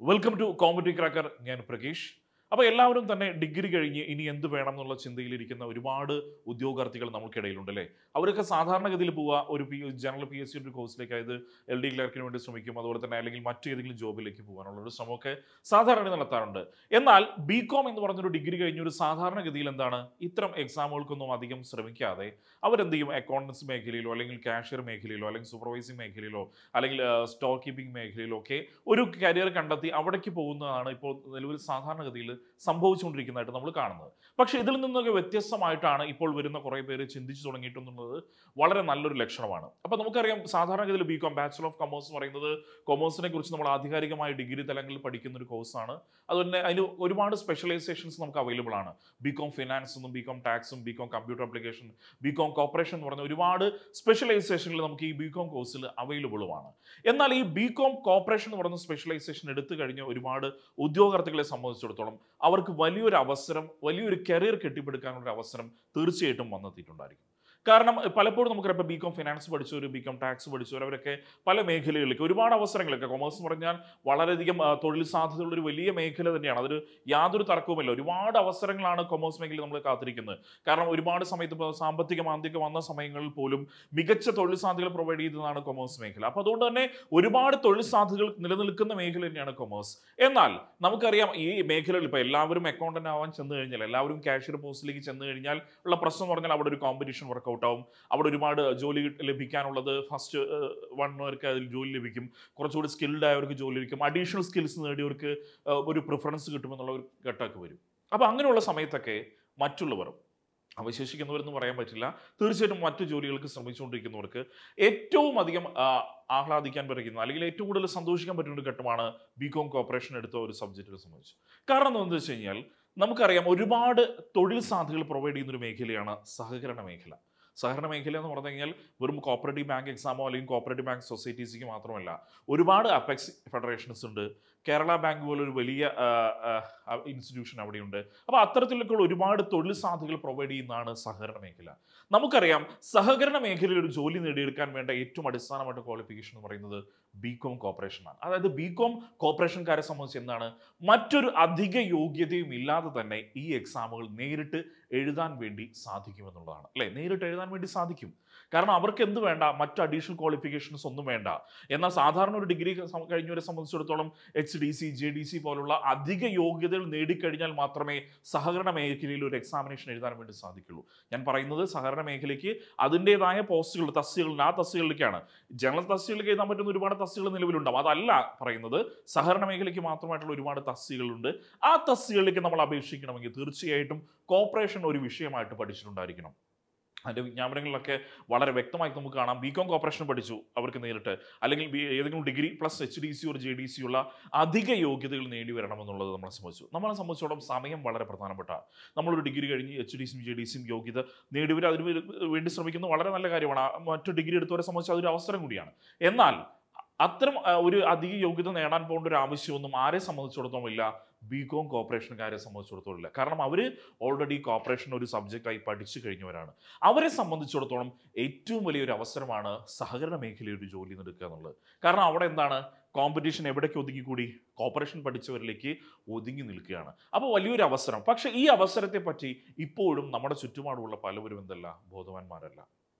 welcome to comedy cracker ഞാൻ പ്രകേഷ് അപ്പോൾ എല്ലാവരും തന്നെ ഡിഗ്രി കഴിഞ്ഞ് ഇനി എന്ത് വേണം എന്നുള്ള ചിന്തയിലിരിക്കുന്ന ഒരുപാട് ഉദ്യോഗാർത്ഥികൾ നമുക്കിടയിലുണ്ട് അല്ലേ അവരൊക്കെ സാധാരണഗതിയിൽ പോവുക ഒരു P general P S C ഒരു കോഴ്സിലേക്ക് അതായത് എൽ ഡി ക്ലർക്കിന് വേണ്ടി ശ്രമിക്കും അതുപോലെ തന്നെ അല്ലെങ്കിൽ മറ്റേതെങ്കിലും ജോബിലേക്ക് പോകാനുള്ള ഒരു ശ്രമമൊക്കെ സാധാരണ നടത്താറുണ്ട് എന്നാൽ ബി കോം എന്ന് പറഞ്ഞൊരു ഡിഗ്രി കഴിഞ്ഞ ഒരു സാധാരണഗതിയിൽ എന്താണ് ഇത്തരം എക്സാമുകൾക്കൊന്നും അധികം ശ്രമിക്കാതെ അവരെന്ത് ചെയ്യും അക്കൗണ്ടൻസ് മേഖലയിലോ അല്ലെങ്കിൽ കാഷ്യർ മേഖലയിലോ അല്ലെങ്കിൽ സൂപ്പർവൈസിംഗ് മേഖലയിലോ അല്ലെങ്കിൽ സ്റ്റോക്ക് കീപ്പിംഗ് മേഖലയിലോ ഒക്കെ ഒരു കരിയർ കണ്ടെത്തി അവിടേക്ക് പോകുന്നതാണ് ഇപ്പോൾ നിലവിൽ സാധാരണഗതിയിൽ സംഭവിച്ചുകൊണ്ടിരിക്കുന്നതായിട്ട് നമ്മൾ കാണുന്നത് പക്ഷേ ഇതിൽ നിന്നൊക്കെ വ്യത്യസ്തമായിട്ടാണ് ഇപ്പോൾ വരുന്ന കുറേ പേര് ചിന്തിച്ചു തുടങ്ങിയിട്ടുണ്ടെന്നുള്ളത് വളരെ നല്ലൊരു ലക്ഷണമാണ് അപ്പോൾ നമുക്കറിയാം സാധാരണഗതിയിൽ B com bachelor of commerce എന്ന് പറയുന്നത് കൊമേഴ്സിനെ കുറിച്ച് നമ്മൾ ആധികാരികമായ ഡിഗ്രി തലങ്ങളിൽ പഠിക്കുന്ന ഒരു കോഴ്സാണ് അതുപോലെ അതിന് ഒരുപാട് സ്പെഷ്യലൈസേഷൻസ് നമുക്ക് അവൈലബിൾ ആണ് ബി കോം ഫിനാൻസ് എന്നും ബി കോം ടാക്സും B com computer application B com cooperation എന്ന് പറഞ്ഞ ഒരുപാട് സ്പെഷ്യലൈസേഷനിൽ നമുക്ക് ഈ ബി കോം കോഴ്സിൽ അവൈലബിളുമാണ് എന്നാൽ ഈ ബി കോം കോപ്പറേഷൻ എന്ന് പറയുന്ന സ്പെഷ്യലൈസേഷൻ എടുത്തു കഴിഞ്ഞ ഒരുപാട് ഉദ്യോഗാർത്ഥികളെ സംബന്ധിച്ചിടത്തോളം അവർക്ക് വലിയൊരു അവസരം വലിയൊരു കരിയർ കെട്ടിപ്പടുക്കാനുള്ള ഒരു അവസരം തീർച്ചയായിട്ടും വന്നെത്തിയിട്ടുണ്ടായിരിക്കും കാരണം പലപ്പോഴും നമുക്കറിയാം ഇപ്പോൾ ബി കോം ഫിനാൻസ് പഠിച്ചവർ ബി കോം ടാക്സ് പഠിച്ചവർ അവരൊക്കെ പല മേഖലകളിലേക്ക് ഒരുപാട് അവസരങ്ങളൊക്കെ കൊമേഴ്സ് എന്ന് പറഞ്ഞാൽ വളരെയധികം ആ, തൊഴിൽ സാധ്യതയുള്ള ഒരു വലിയ മേഖല തന്നെയാണ് അതൊരു യാതൊരു തർക്കവുമില്ല ഒരുപാട് അവസരങ്ങളാണ് കൊമേഴ്സ് മേഖലയിൽ നമ്മൾ കാത്തിരിക്കുന്നത് കാരണം ഒരുപാട് സമയത്ത് ഇപ്പോൾ സാമ്പത്തിക മാന്ദ്യമൊക്കെ വന്ന സമയങ്ങളിൽ പോലും മികച്ച തൊഴിൽ സാധ്യതകൾ പ്രൊവൈഡ് ചെയ്യുന്നതാണ് കൊമേഴ്സ് മേഖല അപ്പോൾ അതുകൊണ്ട് തന്നെ ഒരുപാട് തൊഴിൽ സാധ്യതകൾ നിലനിൽക്കുന്ന മേഖല തന്നെയാണ് കൊമേഴ്സ് എന്നാൽ നമുക്കറിയാം ഈ മേഖലയിൽ ഇപ്പോൾ എല്ലാവരും അക്കൗണ്ടന്റ് ആവാൻ ചെന്ന് കഴിഞ്ഞാൽ എല്ലാവരും കാഷ്യർ പോസ്റ്റിലേക്ക് ചെന്ന് കഴിഞ്ഞാൽ ഉള്ള പ്രശ്നം എന്ന് പറഞ്ഞാൽ അവിടെ ഒരു കോമ്പറ്റീഷൻ വർക്കൗട്ട് ആവും അവിടെ ഒരുപാട് ജോലി ലഭിക്കാനുള്ളത് ഫസ്റ്റ് വൺ അവർക്ക് അതിൽ ജോലി ലഭിക്കും കുറച്ചുകൂടി സ്കിൽഡ് ആയവർക്ക് ജോലി ലഭിക്കും അഡീഷണൽ സ്കിൽസ് നേടിയവർക്ക് ഏഹ്, ഒരു പ്രിഫറൻസ് കിട്ടുമെന്നുള്ള ഒരു ഘട്ടമൊക്കെ വരും അപ്പോൾ അങ്ങനെയുള്ള സമയത്തൊക്കെ മറ്റുള്ളവർ അവശേഷിക്കുന്നവരെന്ന് പറയാൻ പറ്റില്ല തീർച്ചയായിട്ടും മറ്റു ജോലികൾക്ക് ശ്രമിച്ചുകൊണ്ടിരിക്കുന്നവർക്ക് ഏറ്റവും അധികം ആ, ആഹ്ലാദിക്കാൻ പറ്റുന്ന അല്ലെങ്കിൽ ഏറ്റവും കൂടുതൽ സന്തോഷിക്കാൻ പറ്റുന്ന ഒരു ഘട്ടമാണ് ബി കോം കോപ്പറേഷൻ എടുത്ത ഒരു സബ്ജക്റ്റിനെ സംബന്ധിച്ച് കാരണം എന്താണെന്ന് വെച്ച് കഴിഞ്ഞാൽ നമുക്കറിയാം ഒരുപാട് തൊഴിൽ സാധ്യതകൾ പ്രൊവൈഡ് ചെയ്യുന്ന ഒരു മേഖലയാണ് സഹകരണ മേഖല സഹകരണ മേഖല എന്ന് പറഞ്ഞു കഴിഞ്ഞാൽ വെറും കോപ്പറേറ്റീവ് ബാങ്ക് എക്സാമോ അല്ലെങ്കിൽ കോപ്പറേറ്റീവ് ബാങ്ക് സൊസൈറ്റീസിക്ക് മാത്രമല്ല ഒരുപാട് അപെക്സ് ഫെഡറേഷൻസ് ഉണ്ട് കേരള ബാങ്ക് പോലൊരു വലിയ ഇൻസ്റ്റിറ്റ്യൂഷൻ അവിടെയുണ്ട് അപ്പോൾ അത്തരത്തിലൊക്കെയുള്ള ഒരുപാട് തൊഴിൽ സാധ്യതകൾ പ്രൊവൈഡ് ചെയ്യുന്നതാണ് സഹകരണ മേഖല നമുക്കറിയാം സഹകരണ മേഖലയിൽ ഒരു ജോലി നേടിയെടുക്കാൻ വേണ്ട ഏറ്റവും അടിസ്ഥാനമായിട്ട് ക്വാളിഫിക്കേഷൻ എന്ന് പറയുന്നത് ബി കോം കോപ്പറേഷനാണ് അതായത് ബി കോം കോപ്പറേഷൻകാരെ സംബന്ധിച്ച് എന്താണ് മറ്റൊരു അധിക യോഗ്യതയും ഇല്ലാതെ തന്നെ ഈ എക്സാമുകൾ നേരിട്ട് എഴുതാൻ വേണ്ടി സാധിക്കുമെന്നുള്ളതാണ് അല്ലേ നേരിട്ട് എഴുതാൻ വേണ്ടി സാധിക്കും കാരണം അവർക്ക് എന്ത് വേണ്ട മറ്റ് അഡീഷണൽ ക്വാളിഫിക്കേഷൻസ് ഒന്നും വേണ്ട എന്നാൽ സാധാരണ ഒരു ഡിഗ്രി കഴിഞ്ഞവരെ സംബന്ധിച്ചിടത്തോളം H D C J D C പോലുള്ള അധിക യോഗ്യതകൾ നേടിക്കഴിഞ്ഞാൽ മാത്രമേ സഹകരണ മേഖലയിൽ ഒരു എക്സാമിനേഷൻ എഴുതാൻ വേണ്ടി സാധിക്കുള്ളൂ ഞാൻ പറയുന്നത് സഹകരണ മേഖലയ്ക്ക് അതിൻ്റെതായ പോസ്റ്റുകൾ തസ്തികളിൽ ആ തസ്തികളിലേക്കാണ് ജനറൽ തസ്തികളിലേക്ക് എഴുതാൻ പറ്റുന്ന ഒരുപാട് തസ്തികൾ നിലവിലുണ്ടാവും അതല്ല പറയുന്നത് സഹകരണ മേഖലയ്ക്ക് മാത്രമായിട്ടുള്ള ഒരുപാട് തസ്തികളുണ്ട് ആ തസ്തികളിലേക്ക് നമ്മൾ അപേക്ഷിക്കണമെങ്കിൽ തീർച്ചയായിട്ടും കോപ്പറേഷൻ ഒരു വിഷയമായിട്ട് പഠിച്ചിട്ടുണ്ടായിരിക്കണം അതിൻ്റെ വിജ്ഞാപനങ്ങളിലൊക്കെ വളരെ വ്യക്തമായി നമുക്ക് കാണാം ബി കോം കോപ്പറേഷൻ പഠിച്ചു അവർക്ക് നേരിട്ട് അല്ലെങ്കിൽ ബി ഏതെങ്കിലും degree plus H D C ഒരു ജെ ഡി സി ഉള്ള അധിക യോഗ്യതകൾ നേടി വരണമെന്നുള്ളത് നമ്മളെ സംബന്ധിച്ചു നമ്മളെ സംബന്ധിച്ചോളം സമയം വളരെ പ്രധാനപ്പെട്ട നമ്മളൊരു ഡിഗ്രി കഴിഞ്ഞ് എച്ച് ഡി സിയും ജെ ഡി സിയും യോഗ്യത നേടിയവർ അതിന് വേ- വേണ്ടി ശ്രമിക്കുന്നത് വളരെ നല്ല കാര്യമാണ് ആ മറ്റു ഡിഗ്രി എടുത്തവരെ സംബന്ധിച്ച് അതൊരു അവസരം കൂടിയാണ് എന്നാൽ അത്തരം ആ, ഒരു അധിക യോഗ്യത നേടാൻ പോകേണ്ട ഒരു ആവശ്യമൊന്നും ആരെ സംബന്ധിച്ചിടത്തോളം ഇല്ല ബി കോം കോപ്പറേഷൻകാരെ സംബന്ധിച്ചിടത്തോളം ഇല്ല കാരണം അവർ ഓൾറെഡി കോപ്പറേഷൻ ഒരു സബ്ജക്റ്റായി പഠിച്ചു കഴിഞ്ഞവരാണ് അവരെ സംബന്ധിച്ചിടത്തോളം ഏറ്റവും വലിയൊരു അവസരമാണ് സഹകരണ മേഖലയിൽ ഒരു ജോലി എടുക്കുക എന്നുള്ളത് കാരണം അവിടെ എന്താണ് കോമ്പറ്റീഷൻ എവിടേക്ക് ഒതുങ്ങിക്കൂടി കോപ്പറേഷൻ പഠിച്ചവരിലേക്ക് ഒതുങ്ങി നിൽക്കുകയാണ് അപ്പോൾ വലിയൊരു അവസരം പക്ഷേ ഈ അവസരത്തെ പറ്റി ഇപ്പോഴും നമ്മുടെ ചുറ്റുപാടുമുള്ള പലവരും എന്തല്ല ബോധവാന്മാരല്ല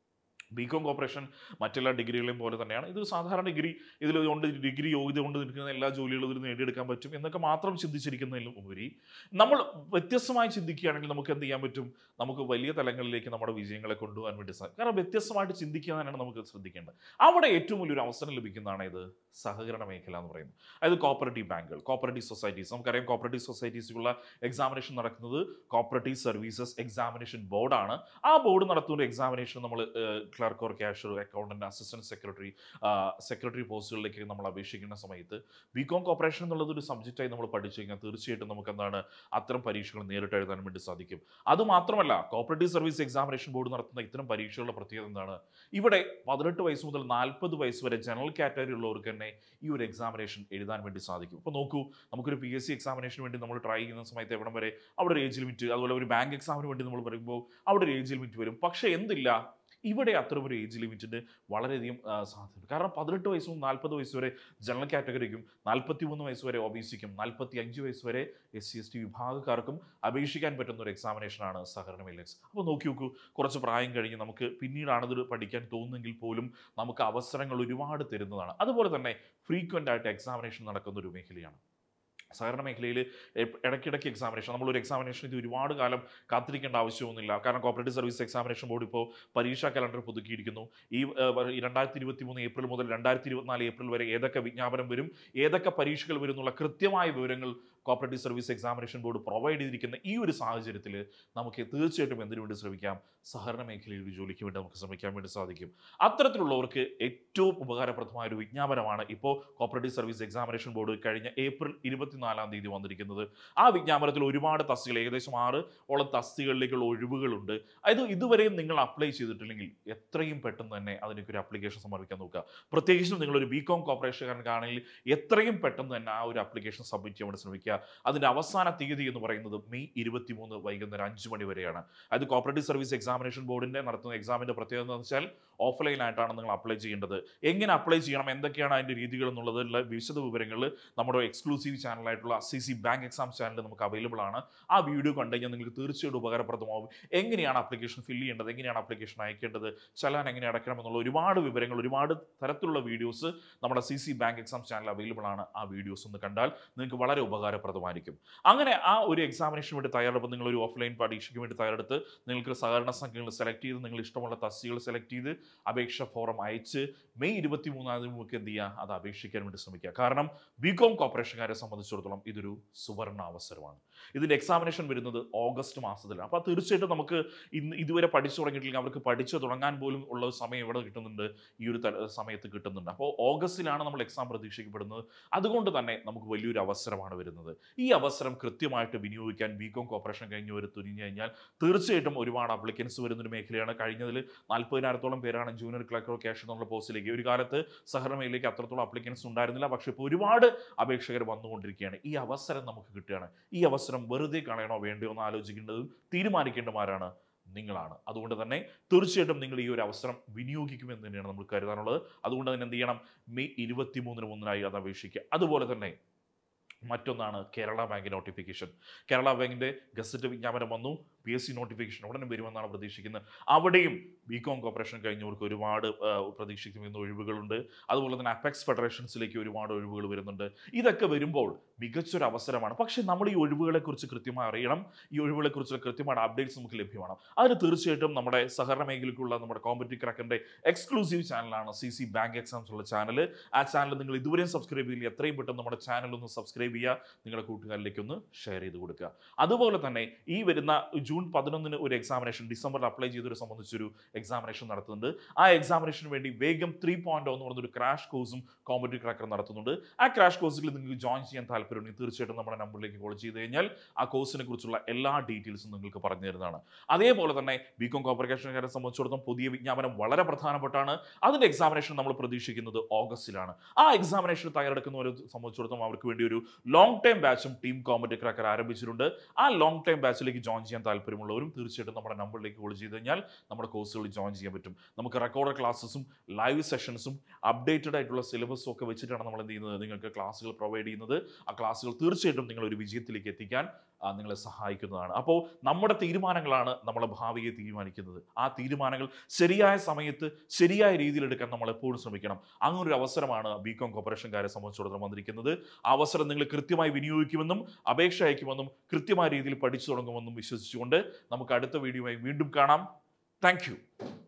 ബി കോം കോപ്പറേഷൻ മറ്റെല്ലാ ഡിഗ്രികളെയും പോലെ തന്നെയാണ് ഇത് സാധാരണ ഡിഗ്രി ഇതിൽ കൊണ്ട് ഡിഗ്രി യോഗ്യത കൊണ്ട് നിൽക്കുന്ന എല്ലാ ജോലികളും ഇതിൽ നേടിയെടുക്കാൻ പറ്റും എന്നൊക്കെ മാത്രം ചിന്തിച്ചിരിക്കുന്നതിലും ഉപരി നമ്മൾ വ്യത്യസ്തമായി ചിന്തിക്കുകയാണെങ്കിൽ നമുക്ക് എന്ത് ചെയ്യാൻ പറ്റും നമുക്ക് വലിയ തലങ്ങളിലേക്ക് നമ്മുടെ വിജയങ്ങളെ കൊണ്ടുപോകാൻ വേണ്ടി സാധിക്കും കാരണം വ്യത്യസ്തമായിട്ട് ചിന്തിക്കാനാണ് നമുക്ക് ശ്രദ്ധിക്കേണ്ടത് അവിടെ ഏറ്റവും വലിയൊരു അവസരം ലഭിക്കുന്നതാണ് ഇത് സഹകരണ മേഖല എന്ന് പറയുന്നത് അതായത് കോപ്പറേറ്റീവ് ബാങ്കുകൾ കോപ്പറേറ്റീവ് സൊസൈറ്റീസ് നമുക്കറിയാം കോപ്പറേറ്റീവ് സൊസൈറ്റീസിലുള്ള എക്സാമിനേഷൻ നടക്കുന്നത് കോപ്പറേറ്റീവ് സർവീസസ് എക്സാമിനേഷൻ ബോർഡാണ് ആ ബോർഡ് നടത്തുന്ന ഒരു എക്സാമിനേഷൻ നമ്മൾ clerk or cashier accountant assistant secretary secretary പോസ്റ്റുകളിലേക്ക് നമ്മൾ അപേക്ഷിക്കുന്ന സമയത്ത് ബി കോം കോപ്പറേഷൻ എന്നുള്ളത് ഒരു സബ്ജക്റ്റായി നമ്മൾ പഠിച്ചു കഴിഞ്ഞാൽ തീർച്ചയായിട്ടും നമുക്ക് എന്താണ് അത്തരം പരീക്ഷകൾ നേരിട്ട് എഴുതാൻ വേണ്ടി സാധിക്കും അത് മാത്രമല്ല കോപ്പറേറ്റീവ് സർവീസ് എക്സാമിനേഷൻ ബോർഡ് നടത്തുന്ന ഇത്തരം പരീക്ഷകളുടെ പ്രത്യേകത എന്താണ് ഇവിടെ പതിനെട്ട് വയസ്സ് മുതൽ നാൽപ്പത് വയസ്സ് വരെ ജനറൽ കാറ്റഗറി ഉള്ളവർക്ക് തന്നെ ഈ ഒരു എക്സാമിനേഷൻ എഴുതാൻ വേണ്ടി സാധിക്കും ഇപ്പോൾ നോക്കൂ നമുക്കൊരു പി എസ് സി എക്സാമിനേഷന് വേണ്ടി നമ്മൾ ട്രൈ ചെയ്യുന്ന സമയത്ത് എവിടം വരെ അവിടെ ഒരു ഏജ് ലിമിറ്റ് അതുപോലെ ഒരു ബാങ്ക് എക്സാമിന് വേണ്ടി നമ്മൾ പറയുമ്പോൾ അവിടെ ഒരു ഏജ് ലിമിറ്റ് വരും പക്ഷേ എന്തില്ല ഇവിടെ അത്തരം ഒരു ഏജ് ലിമിറ്റിന് വളരെയധികം ആ, സാധ്യതയുണ്ട് കാരണം പതിനെട്ട് വയസ്സ് മുതൽ നാൽപ്പത് വയസ്സ് വരെ ജനറൽ കാറ്റഗറിക്കും നാൽപ്പത്തി മൂന്ന് വയസ്സ് വരെ ഒ ബി സിക്കും നാൽപ്പത്തി അഞ്ച് വയസ്സ് വരെ എസ് സി എസ് ടി വിഭാഗക്കാർക്കും അപേക്ഷിക്കാൻ പറ്റുന്ന ഒരു എക്സാമിനേഷനാണ് സഹകരണ മെയിലക്സ് അപ്പോൾ നോക്കി നോക്കൂ കുറച്ച് പ്രായം കഴിഞ്ഞ് നമുക്ക് പിന്നീടാണിത് പഠിക്കാൻ തോന്നുന്നെങ്കിൽ പോലും നമുക്ക് അവസരങ്ങൾ ഒരുപാട് തരുന്നതാണ് അതുപോലെ തന്നെ ഫ്രീക്വൻ്റ് ആയിട്ട് എക്സാമിനേഷൻ നടക്കുന്ന ഒരു മേഖലയാണ് സഹകരണ മേഖലയിൽ ഇടയ്ക്കിടയ്ക്ക് എക്സാമിനേഷൻ നമ്മളൊരു എക്സാമിനേഷൻ ഇത് ഒരുപാട് കാലം കാത്തിരിക്കേണ്ട ആവശ്യമൊന്നുമില്ല കാരണം കോപ്പറേറ്റീവ് സർവീസ് എക്സാമിനേഷൻ ബോർഡ് ഇപ്പോൾ പരീക്ഷാ കലണ്ടർ പുതുക്കിയിരിക്കുന്നു ഈ രണ്ടായിരത്തി ഇരുപത്തി മൂന്ന് ഏപ്രിൽ മുതൽ രണ്ടായിരത്തി ഇരുപത്തിനാല് ഏപ്രിൽ വരെ ഏതൊക്കെ വിജ്ഞാപനം വരും ഏതൊക്കെ പരീക്ഷകൾ വരും എന്നുള്ള കൃത്യമായ വിവരങ്ങൾ cooperative service examination board provide ചെയ്തിരിക്കുന്ന ഈ ഒരു സാഹചര്യത്തിൽ നമുക്ക് തീർച്ചയായിട്ടും എന്തിനു വേണ്ടി ശ്രമിക്കാം സഹകരണ മേഖലയിൽ ഒരു ജോലിക്ക് വേണ്ടി നമുക്ക് ശ്രമിക്കാൻ വേണ്ടി സാധിക്കും അത്തരത്തിലുള്ളവർക്ക് ഏറ്റവും ഉപകാരപ്രദമായ ഒരു വിജ്ഞാപനമാണ് ഇപ്പോൾ കോപ്പറേറ്റീവ് സർവീസ് എക്സാമിനേഷൻ ബോർഡ് കഴിഞ്ഞ ഏപ്രിൽ ഇരുപത്തിനാലാം തീയതി വന്നിരിക്കുന്നത് ആ വിജ്ഞാപനത്തിൽ ഒരുപാട് തസ്തികൾ ഏകദേശം ആറ് ഓളം തസ്തികളിലേക്കുള്ള ഒഴിവുകളുണ്ട് അത് ഇതുവരെയും നിങ്ങൾ അപ്ലൈ ചെയ്തിട്ടില്ലെങ്കിൽ എത്രയും പെട്ടെന്ന് തന്നെ അതിനൊക്കെ ഒരു ആപ്ലിക്കേഷൻ സമർപ്പിക്കാൻ നോക്കുക പ്രത്യേകിച്ചും നിങ്ങളൊരു ബി കോം കോർപ്പറേഷൻകാരനാണെങ്കിൽ എത്രയും പെട്ടെന്ന് തന്നെ ആ ഒരു ആപ്ലിക്കേഷൻ സബ്മിറ്റ് ചെയ്യാൻ വേണ്ടി ശ്രമിക്കുക അതിൻ്റെ അവസാന തീയതി എന്ന് പറയുന്നത് മെയ് ഇരുപത്തിമൂന്ന് വൈകുന്നേരം അഞ്ച് മണി വരെയാണ് അത് കോപ്പറേറ്റീവ് സർവീസ് എക്സാമിനേഷൻ ബോർഡിൻ്റെ നടത്തുന്ന എക്സാമിൻ്റെ പ്രത്യേകത എന്ന് വെച്ചാൽ ഓഫ്ലൈൻ ആയിട്ടാണ് നിങ്ങൾ അപ്ലൈ ചെയ്യേണ്ടത് എങ്ങനെ അപ്ലൈ ചെയ്യണം എന്തൊക്കെയാണ് അതിൻ്റെ രീതികൾ എന്നുള്ളതിലുള്ള വിശദ വിവരങ്ങൾ നമ്മുടെ എക്സ്ക്ലൂസീവ് ചാനലായിട്ടുള്ള സി സി ബാങ്ക് എക്സാം ചാനലിൽ നമുക്ക് അവൈലബിൾ ആണ് ആ വീഡിയോ കണ്ടു കഴിഞ്ഞാൽ നിങ്ങൾക്ക് തീർച്ചയായിട്ടും ഉപകാരപ്രദമാവും എങ്ങനെയാണ് ആപ്ലിക്കേഷൻ ഫില്ല് ചെയ്യേണ്ടത് എങ്ങനെയാണ് ആപ്ലിക്കേഷൻ അയക്കേണ്ടത് ചലാൻ എങ്ങനെ അടയ്ക്കണം എന്നുള്ള ഒരുപാട് വിവരങ്ങൾ ഒരുപാട് തരത്തിലുള്ള വീഡിയോസ് നമ്മുടെ C C bank exam channel available ആണ് ആ വീഡിയോസ് ഒന്ന് കണ്ടാൽ നിങ്ങൾക്ക് വളരെ ഉപകാരപ്രദമായിരിക്കും അങ്ങനെ ആ ഒരു എക്സാമിനേഷന് വേണ്ടി തയ്യാറെടുപ്പ് നിങ്ങൾ ഒരു ഓഫ്ലൈൻ പരീക്ഷയ്ക്ക് വേണ്ടി തയ്യാറെടുത്ത് നിങ്ങൾക്ക് സഹകരണ സംഘങ്ങൾ സെലക്ട് ചെയ്ത് നിങ്ങൾ ഇഷ്ടമുള്ള തസ്തികൾ സെലക്ട് ചെയ്ത് അപേക്ഷ ഫോറം അയച്ച് മെയ് ഇരുപത്തി മൂന്നാം തീയതി നമുക്ക് എന്ത് ചെയ്യുക അത് അപേക്ഷിക്കാൻ വേണ്ടി ശ്രമിക്കുക കാരണം ബി കോം കോർപ്പറേഷൻകാരെ സംബന്ധിച്ചിടത്തോളം ഇതൊരു സുവർണ അവസരമാണ് ഇതിൻ്റെ എക്സാമിനേഷൻ വരുന്നത് ഓഗസ്റ്റ് മാസത്തിലാണ് അപ്പോൾ തീർച്ചയായിട്ടും നമുക്ക് ഇന്ന് ഇതുവരെ പഠിച്ചു തുടങ്ങിയിട്ടില്ലെങ്കിൽ അവർക്ക് പഠിച്ചു തുടങ്ങാൻ പോലും ഉള്ള ഒരു സമയം ഇവിടെ കിട്ടുന്നുണ്ട് ഈ ഒരു തല- സമയത്ത് കിട്ടുന്നുണ്ട് അപ്പോൾ ഓഗസ്റ്റിലാണ് നമ്മൾ എക്സാം പ്രതീക്ഷിക്കപ്പെടുന്നത് അതുകൊണ്ട് തന്നെ നമുക്ക് വലിയൊരു അവസരമാണ് വരുന്നത് ഈ അവസരം കൃത്യമായിട്ട് വിനിയോഗിക്കാൻ ബി കോം കോർപ്പറേഷൻ കഴിഞ്ഞവർ തുനിഞ്ഞു കഴിഞ്ഞാൽ തീർച്ചയായിട്ടും ഒരുപാട് അപ്ലിക്കൻസ് വരുന്നൊരു മേഖലയാണ് കഴിഞ്ഞതിൽ നാൽപ്പതിനായിരത്തോളം പേരാണ് ജൂനിയർ ക്ലർക്കോ ക്യാഷ് എന്നുള്ള പോസ്റ്റിലേക്ക് ഒരു കാലത്ത് സഹകരണമയിലേക്ക് അത്രത്തോളം അപ്ലിക്കൻസ് ഉണ്ടായിരുന്നില്ല പക്ഷേ ഇപ്പോൾ ഒരുപാട് അപേക്ഷകർ വന്നുകൊണ്ടിരിക്കുകയാണ് ഈ അവസരം നമുക്ക് കിട്ടുകയാണ് ഈ അവസരം വെറുതെ കളയണോ വേണ്ടയോ എന്ന് ആലോചിക്കേണ്ടതും തീരുമാനിക്കേണ്ടമാരാണ് നിങ്ങളാണ് അതുകൊണ്ട് തന്നെ തീർച്ചയായിട്ടും നിങ്ങൾ ഈ ഒരു അവസരം വിനിയോഗിക്കുമെന്ന് തന്നെയാണ് നമ്മൾ കരുതാനുള്ളത് അതുകൊണ്ട് തന്നെ എന്ത് ചെയ്യണം മെയ് ഇരുപത്തി മൂന്നിന് മുന്നിലായി അത് അപേക്ഷിക്കുക അതുപോലെ തന്നെ മറ്റൊന്നാണ് കേരള ബാങ്ക് നോട്ടിഫിക്കേഷൻ കേരള ബാങ്കിൻ്റെ ഗസറ്റ് വിജ്ഞാപനം വന്നു പി എസ് സി നോട്ടിഫിക്കേഷൻ ഉടനെ വരുമെന്നാണ് പ്രതീക്ഷിക്കുന്നത് അവിടെയും ബി കോം കോർപ്പറേഷൻ കഴിഞ്ഞവർക്ക് ഒരുപാട് ആ, പ്രതീക്ഷിക്കുന്ന ഒഴിവുകളുണ്ട് അതുപോലെ തന്നെ അപെക്സ് ഫെഡറേഷൻസിലേക്ക് ഒരുപാട് ഒഴിവുകൾ വരുന്നുണ്ട് ഇതൊക്കെ വരുമ്പോൾ മികച്ചൊരു അവസരമാണ് പക്ഷേ നമ്മൾ ഈ ഒഴിവുകളെക്കുറിച്ച് കൃത്യമായി അറിയണം ഈ ഒഴിവുകളെക്കുറിച്ചുള്ള കൃത്യമായ അപ്ഡേറ്റ്സ് നമുക്ക് ലഭ്യമാണ് അതിന് തീർച്ചയായിട്ടും നമ്മുടെ സഹകരണ മേഖലയ്ക്കുള്ള നമ്മുടെ കോമ്പറ്റീവ് ക്രാക്കറിൻ്റെ എക്സ്ക്ലൂസീവ് ചാനലാണ് സി സി ബാങ്ക് എക്സാംസ് ഉള്ള ചാനൽ ആ ചാനൽ നിങ്ങൾ ഇതുവരെയും സബ്സ്ക്രൈബ് ചെയ്യില്ല എത്രയും പെട്ടെന്ന് നമ്മുടെ ചാനൽ ഒന്ന് സബ്സ്ക്രൈബ് ചെയ്യുക നിങ്ങളുടെ കൂട്ടുകാരിലേക്ക് ഒന്ന് ഷെയർ ചെയ്ത് കൊടുക്കുക അതുപോലെ തന്നെ ഈ വരുന്ന ജൂൺ പതിനൊന്നിന് ഒരു എക്സാമിനേഷൻ ഡിസംബറിൽ അപ്ലൈ ചെയ്തൊരു സംബന്ധിച്ചൊരു എക്സാമിനേഷൻ നടത്തുന്നുണ്ട് ആ എക്സാമിനേഷന് വേണ്ടി വേഗം ത്രീ പോയിന്റ് എന്ന് പറഞ്ഞൊരു ക്രാഷ് കോഴ്സും കോമ്പറ്റീവ് ക്രാക്കർ നടത്തുന്നുണ്ട് ആ ക്രാഷ് കോഴ്സിൽ നിങ്ങൾക്ക് ജോയിൻ ചെയ്യാൻ താല്പര്യമുണ്ടെങ്കിൽ തീർച്ചയായിട്ടും നമ്മുടെ നമ്പറിലേക്ക് കോൾ ചെയ്ത് കഴിഞ്ഞാൽ ആ കോഴ്സിനെ കുറിച്ചുള്ള എല്ലാ ഡീറ്റെയിൽസും നിങ്ങൾക്ക് പറഞ്ഞു തരുന്നതാണ് അതേപോലെ തന്നെ ബി കോം കോർപ്പറേഷൻകാരെ സംബന്ധിച്ചിടത്തോളം പുതിയ വിജ്ഞാപനം വളരെ പ്രധാനപ്പെട്ടാണ് അതിൻ്റെ എക്സാമിനേഷൻ നമ്മൾ പ്രതീക്ഷിക്കുന്നത് ഓഗസ്റ്റിലാണ് ആ എക്സാമിനേഷൻ തയ്യാറെടുക്കുന്നവരെ സംബന്ധിച്ചിടത്തോളം അവർക്ക് വേണ്ടി ഒരു ലോങ് ടൈം ബാച്ചും ടീം കോമ്പറ്റീവ് ക്രാക്കർ ആരംഭിച്ചിട്ടുണ്ട് ആ ലോങ് ടൈം ബാച്ചിലേക്ക് ജോയിൻ ചെയ്യാൻ താല്പര്യമുള്ളവരും തീർച്ചയായിട്ടും നമ്മുടെ നമ്പറിലേക്ക് കോൾ ചെയ്ത് കഴിഞ്ഞാൽ നമ്മുടെ കോഴ്സുകളിൽ ജോയിൻ ചെയ്യാൻ പറ്റും നമുക്ക് റെക്കോർഡ് ക്ലാസ്സസും ലൈവ് സെഷൻസും അപ്ഡേറ്റഡ് ആയിട്ടുള്ള സിലബസും ഒക്കെ വെച്ചിട്ടാണ് നമ്മൾ എന്ത് ചെയ്യുന്നത് നിങ്ങൾക്ക് ക്ലാസ്സുകൾ പ്രൊവൈഡ് ചെയ്യുന്നത് ആ ക്ലാസ്സുകൾ തീർച്ചയായിട്ടും നിങ്ങൾ ഒരു വിജയത്തിലേക്ക് എത്തിക്കാൻ ആ, നിങ്ങളെ സഹായിക്കുന്നതാണ് അപ്പോൾ നമ്മുടെ തീരുമാനങ്ങളാണ് നമ്മളെ ഭാവിയെ തീരുമാനിക്കുന്നത് ആ തീരുമാനങ്ങൾ ശരിയായ സമയത്ത് ശരിയായ രീതിയിൽ എടുക്കാൻ നമ്മൾ എപ്പോഴും ശ്രമിക്കണം അങ്ങനെ ഒരു അവസരമാണ് ബി കോം കോർപ്പറേഷൻകാരെ സംബന്ധിച്ചിടത്തോളം വന്നിരിക്കുന്നത് ആ അവസരം നിങ്ങൾ കൃത്യമായി വിനിയോഗിക്കുമെന്നും അപേക്ഷ അയക്കുമെന്നും കൃത്യമായ രീതിയിൽ പഠിച്ചു തുടങ്ങുമെന്നും വിശ്വസിച്ചുകൊണ്ട് നമുക്ക് അടുത്ത വീഡിയോയുമായി വീണ്ടും കാണാം താങ്ക്